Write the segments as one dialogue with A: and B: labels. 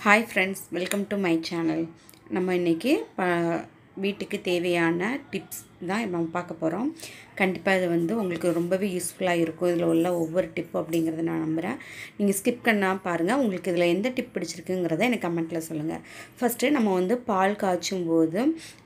A: hi friends welcome to my channel நம்ம இன்றைக்கி ப வீட்டுக்கு தேவையான டிப்ஸ் தான் நம்ம பார்க்க போகிறோம் கண்டிப்பாக இது வந்து உங்களுக்கு ரொம்பவே யூஸ்ஃபுல்லாக இருக்கும் இதில் உள்ள ஒவ்வொரு டிப்பு அப்படிங்கிறத நான் நம்புகிறேன் நீங்கள் ஸ்கிப் பண்ணால் பாருங்கள் உங்களுக்கு இதில் எந்த டிப் பிடிச்சிருக்குங்கிறத எனக்கு கமெண்ட்டில் சொல்லுங்கள் ஃபஸ்ட்டு நம்ம வந்து பால் காய்ச்சும் போது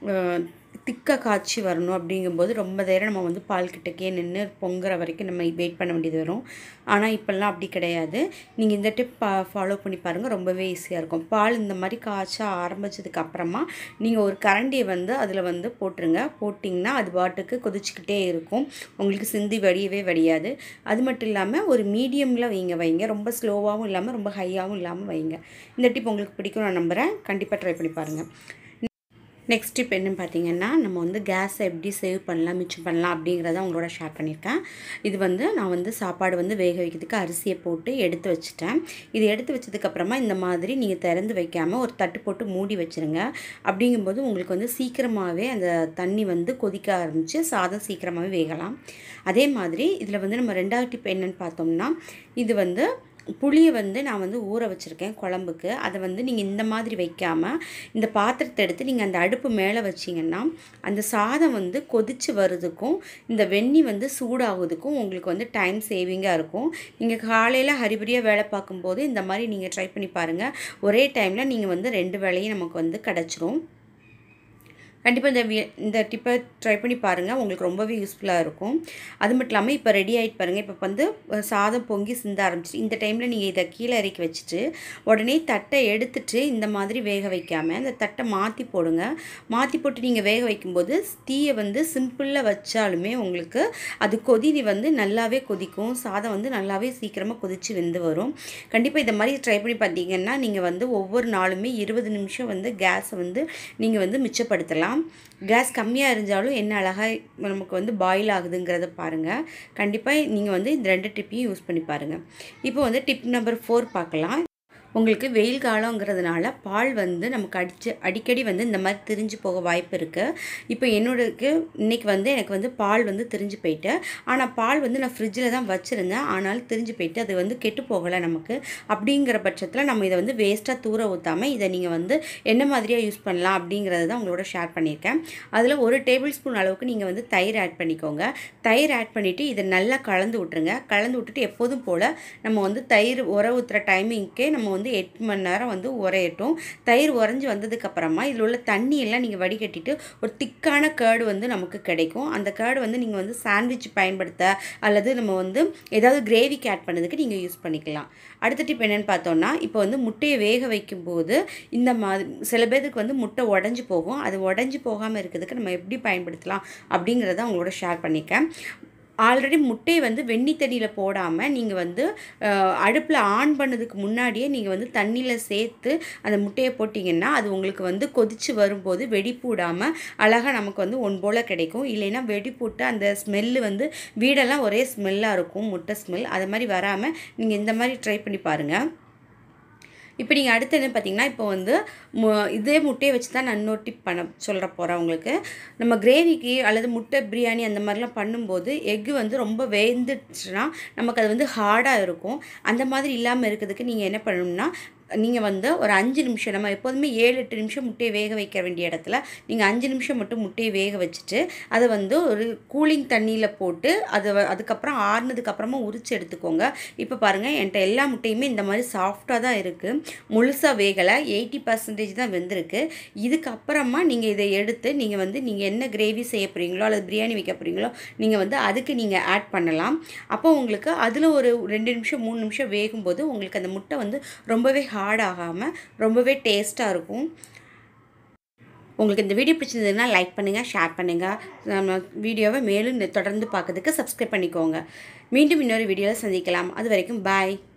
A: திக்காக காய்ச்சி வரணும் அப்படிங்கும்போது ரொம்ப நேரம் நம்ம வந்து பால் கிட்டக்கே நின்று பொங்குற வரைக்கும் நம்ம வெயிட் பண்ண வேண்டியது வரும் ஆனால் இப்போல்லாம் அப்படி கிடையாது நீங்கள் இந்த டிப் பா ஃபாலோ பண்ணி பாருங்கள் ரொம்பவே ஈஸியாக இருக்கும் பால் இந்த மாதிரி காய்ச்ச ஆரம்பித்ததுக்கு அப்புறமா நீங்கள் ஒரு கரண்டியை வந்து அதில் வந்து போட்டுருங்க போட்டிங்கன்னா அது பாட்டுக்கு கொதிச்சுக்கிட்டே இருக்கும் உங்களுக்கு சிந்தி வடியவே வடியாது அது மட்டும் இல்லாமல் ஒரு மீடியமில் வைங்க வைங்க ரொம்ப ஸ்லோவாகவும் இல்லாமல் ரொம்ப ஹையாகவும் இல்லாமல் வைங்க இந்த டிப் உங்களுக்கு பிடிக்கும் நான் நம்புகிறேன் கண்டிப்பாக ட்ரை பண்ணி பாருங்கள் நெக்ஸ்ட் டிப் என்னன்னு பார்த்தீங்கன்னா நம்ம வந்து கேஸை எப்படி சேவ் பண்ணலாம் மிச்சம் பண்ணலாம் அப்படிங்கிறத உங்களோட ஷேர் பண்ணியிருக்கேன் இது வந்து நான் வந்து சாப்பாடு வந்து வேக வைக்கிறதுக்கு அரிசியை போட்டு எடுத்து வச்சுட்டேன் இது எடுத்து வச்சதுக்கப்புறமா இந்த மாதிரி நீங்கள் திறந்து வைக்காமல் ஒரு தட்டு போட்டு மூடி வச்சுருங்க அப்படிங்கும்போது உங்களுக்கு வந்து சீக்கிரமாகவே அந்த தண்ணி வந்து கொதிக்க ஆரம்பித்து சாதம் சீக்கிரமாகவே வேகலாம் அதே மாதிரி இதில் வந்து நம்ம ரெண்டாவது டிப் என்னென்னு பார்த்தோம்னா இது வந்து புளியை வந்து நான் வந்து ஊற வச்சுருக்கேன் குழம்புக்கு அதை வந்து நீங்கள் இந்த மாதிரி வைக்காமல் இந்த பாத்திரத்தை எடுத்து நீங்கள் அந்த அடுப்பு மேலே வச்சிங்கன்னா அந்த சாதம் வந்து கொதித்து வருதுக்கும் இந்த வெந்நி வந்து சூடாகுதுக்கும் உங்களுக்கு வந்து டைம் சேவிங்காக இருக்கும் நீங்கள் காலையில் ஹரிபரியாக வேலை பார்க்கும்போது இந்த மாதிரி நீங்கள் ட்ரை பண்ணி பாருங்கள் ஒரே டைமில் நீங்கள் வந்து ரெண்டு வேலையும் நமக்கு வந்து கிடச்சிரும் கண்டிப்பாக இந்த வி இந்த டிப்பை ட்ரை பண்ணி பாருங்கள் உங்களுக்கு ரொம்பவே யூஸ்ஃபுல்லாக இருக்கும் அது மட்டும் இல்லாமல் இப்போ ரெடி ஆகிட்டு பாருங்கள் இப்போ வந்து சாதம் பொங்கி சிந்த ஆரம்பிச்சிட்டு இந்த டைமில் நீங்கள் இதை கீழே இறக்கி வச்சுட்டு உடனே தட்டை எடுத்துட்டு இந்த மாதிரி வேக வைக்காமல் அந்த தட்டை மாற்றி போடுங்க மாற்றி போட்டு நீங்கள் வேக வைக்கும்போது தீயை வந்து சிம்பிளில் வச்சாலுமே உங்களுக்கு அது கொதி வந்து நல்லாவே கொதிக்கும் சாதம் வந்து நல்லாவே சீக்கிரமாக கொதித்து வெந்து வரும் கண்டிப்பாக இந்த மாதிரி ட்ரை பண்ணி பார்த்தீங்கன்னா நீங்கள் வந்து ஒவ்வொரு நாளுமே இருபது நிமிஷம் வந்து கேஸை வந்து நீங்கள் வந்து மிச்சப்படுத்தலாம் கேஸ் கம்மியாக இருந்தாலும் என்ன அழகாக நமக்கு வந்து பாயில் ஆகுதுங்கிறத பாருங்கள் கண்டிப்பாக நீங்கள் வந்து இந்த ரெண்டு டிப்பையும் யூஸ் பண்ணி பாருங்கள் இப்போ வந்து டிப் நம்பர் ஃபோர் பார்க்கலாம் உங்களுக்கு வெயில் காலங்கிறதுனால பால் வந்து நமக்கு அடிச்சு அடிக்கடி வந்து இந்த மாதிரி திரிஞ்சு போக வாய்ப்பு இருக்குது இப்போ என்னோடக்கு இன்றைக்கி வந்து எனக்கு வந்து பால் வந்து திரிஞ்சு போயிட்டு ஆனால் பால் வந்து நான் ஃப்ரிட்ஜில் தான் வச்சுருந்தேன் ஆனாலும் திரிஞ்சு போயிட்டு அது வந்து கெட்டு போகலை நமக்கு அப்படிங்கிற பட்சத்தில் நம்ம இதை வந்து வேஸ்ட்டாக தூர ஊற்றாமல் இதை நீங்கள் வந்து என்ன மாதிரியாக யூஸ் பண்ணலாம் அப்படிங்கிறத தான் உங்களோட ஷேர் பண்ணியிருக்கேன் அதில் ஒரு டேபிள் ஸ்பூன் அளவுக்கு நீங்கள் வந்து தயிர் ஆட் பண்ணிக்கோங்க தயிர் ஆட் பண்ணிவிட்டு இதை நல்லா கலந்து விட்ருங்க கலந்து விட்டுட்டு எப்போதும் போல் நம்ம வந்து தயிர் உர ஊற்றுற டைமிங்க்கே நம்ம வந்து வந்து எட்டு மணி நேரம் வந்து உரையட்டும் தயிர் உறைஞ்சி வந்ததுக்கப்புறமா இதில் உள்ள தண்ணியெல்லாம் நீங்கள் வடிகட்டிட்டு ஒரு திக்கான கேர்டு வந்து நமக்கு கிடைக்கும் அந்த கேர்டு வந்து நீங்கள் வந்து சாண்ட்விச் பயன்படுத்த அல்லது நம்ம வந்து ஏதாவது கிரேவிக்கு ஆட் பண்ணதுக்கு நீங்கள் யூஸ் பண்ணிக்கலாம் அடுத்த டிப் என்னென்னு பார்த்தோன்னா இப்போ வந்து முட்டையை வேக வைக்கும்போது இந்த மாதிரி சில பேருக்கு வந்து முட்டை உடஞ்சி போகும் அது உடஞ்சி போகாமல் இருக்கிறதுக்கு நம்ம எப்படி பயன்படுத்தலாம் அப்படிங்கிறத அவங்களோட ஷேர் பண்ணிக்கேன் ஆல்ரெடி முட்டையை வந்து வெண்ணி தண்ணியில் போடாமல் நீங்கள் வந்து அடுப்பில் ஆன் பண்ணதுக்கு முன்னாடியே நீங்கள் வந்து தண்ணியில் சேர்த்து அந்த முட்டையை போட்டிங்கன்னா அது உங்களுக்கு வந்து கொதித்து வரும்போது வெடிப்பு விடாமல் அழகாக நமக்கு வந்து ஒன் போல் கிடைக்கும் இல்லைன்னா வெடிப்புட்டு அந்த ஸ்மெல்லு வந்து வீடெல்லாம் ஒரே ஸ்மெல்லாக இருக்கும் முட்டை ஸ்மெல் அது மாதிரி வராமல் நீங்கள் இந்த மாதிரி ட்ரை பண்ணி பாருங்கள் இப்போ நீங்கள் அடுத்து என்ன பார்த்தீங்கன்னா இப்போ வந்து மு இதே முட்டையை வச்சு தான் நான் இன்னொரு டிப் பண்ண சொல்கிற போகிறேன் உங்களுக்கு நம்ம கிரேவிக்கு அல்லது முட்டை பிரியாணி அந்த மாதிரிலாம் பண்ணும்போது எக்கு வந்து ரொம்ப வேந்துச்சுன்னா நமக்கு அது வந்து ஹார்டாக இருக்கும் அந்த மாதிரி இல்லாமல் இருக்கிறதுக்கு நீங்கள் என்ன பண்ணணும்னா நீங்கள் வந்து ஒரு அஞ்சு நிமிஷம் நம்ம எப்போதுமே ஏழு எட்டு நிமிஷம் முட்டையை வேக வைக்க வேண்டிய இடத்துல நீங்கள் அஞ்சு நிமிஷம் மட்டும் முட்டையை வேக வச்சுட்டு அதை வந்து ஒரு கூலிங் தண்ணியில் போட்டு அதை அதுக்கப்புறம் ஆறுனதுக்கப்புறமா உரித்து எடுத்துக்கோங்க இப்போ பாருங்கள் என்கிட்ட எல்லா முட்டையுமே இந்த மாதிரி சாஃப்டாக தான் இருக்குது முழுசாக வேகலை எயிட்டி பர்சன்டேஜ் தான் வெந்திருக்கு இதுக்கப்புறமா நீங்கள் இதை எடுத்து நீங்கள் வந்து நீங்கள் என்ன கிரேவி செய்ய போகிறீங்களோ அல்லது பிரியாணி வைக்க போகிறீங்களோ நீங்கள் வந்து அதுக்கு நீங்கள் ஆட் பண்ணலாம் அப்போ உங்களுக்கு அதில் ஒரு ரெண்டு நிமிஷம் மூணு நிமிஷம் வேகும்போது உங்களுக்கு அந்த முட்டை வந்து ரொம்பவே ஹார்ட் ஆகாமல் ரொம்பவே டேஸ்ட்டாக இருக்கும் உங்களுக்கு இந்த வீடியோ பிடிச்சிருந்ததுன்னா லைக் பண்ணுங்கள் ஷேர் பண்ணுங்கள் நம்ம வீடியோவை மேலும் தொடர்ந்து பார்க்கறதுக்கு சப்ஸ்கிரைப் பண்ணிக்கோங்க மீண்டும் இன்னொரு வீடியோவில் சந்திக்கலாம் அது வரைக்கும் பாய்